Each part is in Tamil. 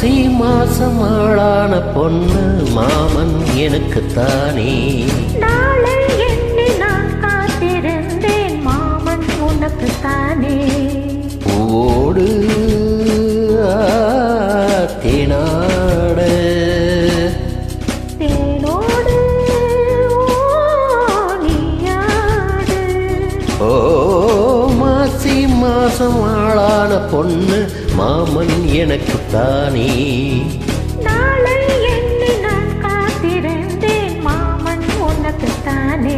மாசி மாசம் ஆளான பொண்ணு மாமன் எனக்குத்தானே நாளை எண்ணி நான் காத்திருந்தேன் மாமன் உனக்கு தானே பூவோடு தேனாட தேனோடு நீயாடு ஓ மாசி மாசம் ஆளான பொண்ணு மாமன் எனக்குத்தானே நாளை எண்ணி நான் காத்திருந்தேன் மாமன் உனக்கு தானே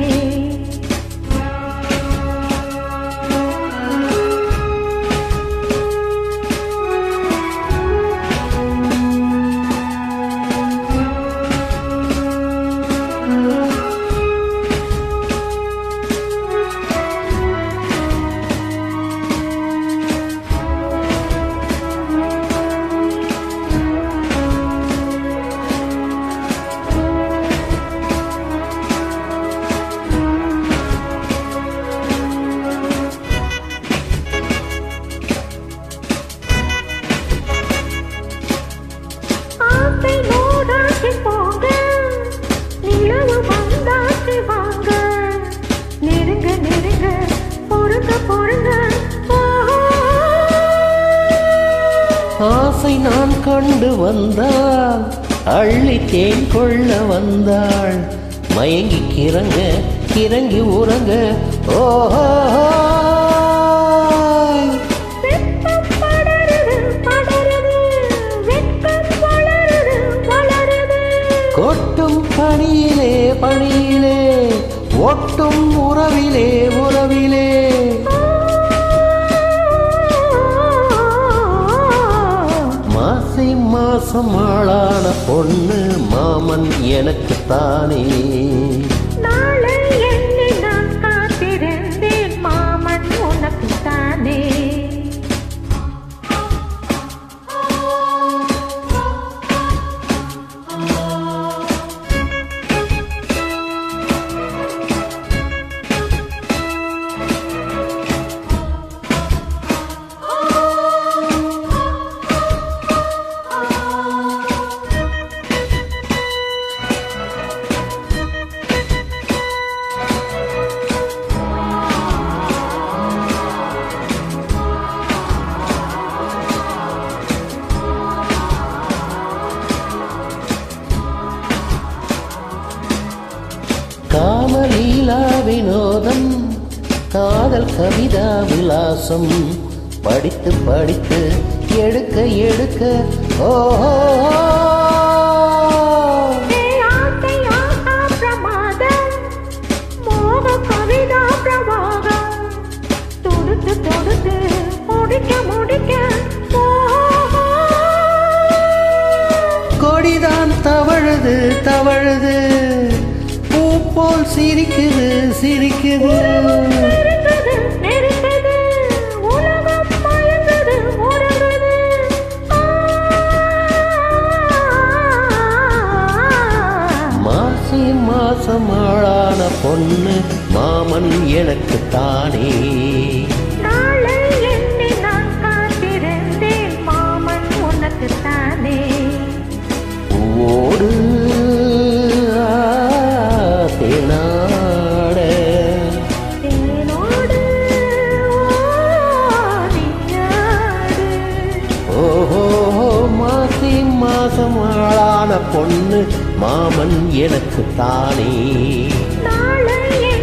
ஆசை நூறாசி போங்க நிலவு வந்தாசி வாங்க நெருங்க நெருங்க பொறுங்க பொறுங்க ஓஹோ. ஆசை நான் கண்டு வந்தால் அள்ளி தேன் கொள்ள வந்தாள் மயங்கி கிறங்க கிறங்கி உறங்க ஓஹோ வெட்கம் படருது படருது வெட்கம் வளருது வளருது கொட்டும் பணியிலே பணியிலே ஒட்டும் உறவிலே உறவிலே மாசி மாசம் ஆளான பொண்ணு மாமன் எனக்குத்தானே நாளை எண்ணி நான் காத்திருந்தேன் மாமன் உனக்கு தானே காமலீலா வினோதம் காதல் கவிதா விலாசம் படித்து படித்து எடுக்க எடுக்க ஓஹோ ஏ ஆசை ஆசா பிரமாதம் மோக கவிதா பிரவாகம் தொடுத்து தொடுத்து முடிக்க முடிக்க ஓஹோ. கொடிதான் தவழுது தவழுது பூ போல் சிரிக்குது சிரிக்குது நெருங்குது, நெருங்குது, உலகம் மயங்குது, உறங்குது. ஆ. மாசி மாசம் ஆளான பொண்ணு மாமன் எனக்குத்தானே நாளை எண்ணி நான் காத்திருந்தேன் மாமன் உனக்கு தானே பூவோடு தேனாட தேனோடு நீயாடு. ஓஹோ மாசி மாசம் ஆளான பொண்ணு மாமன் எனக்கு தானே நாளை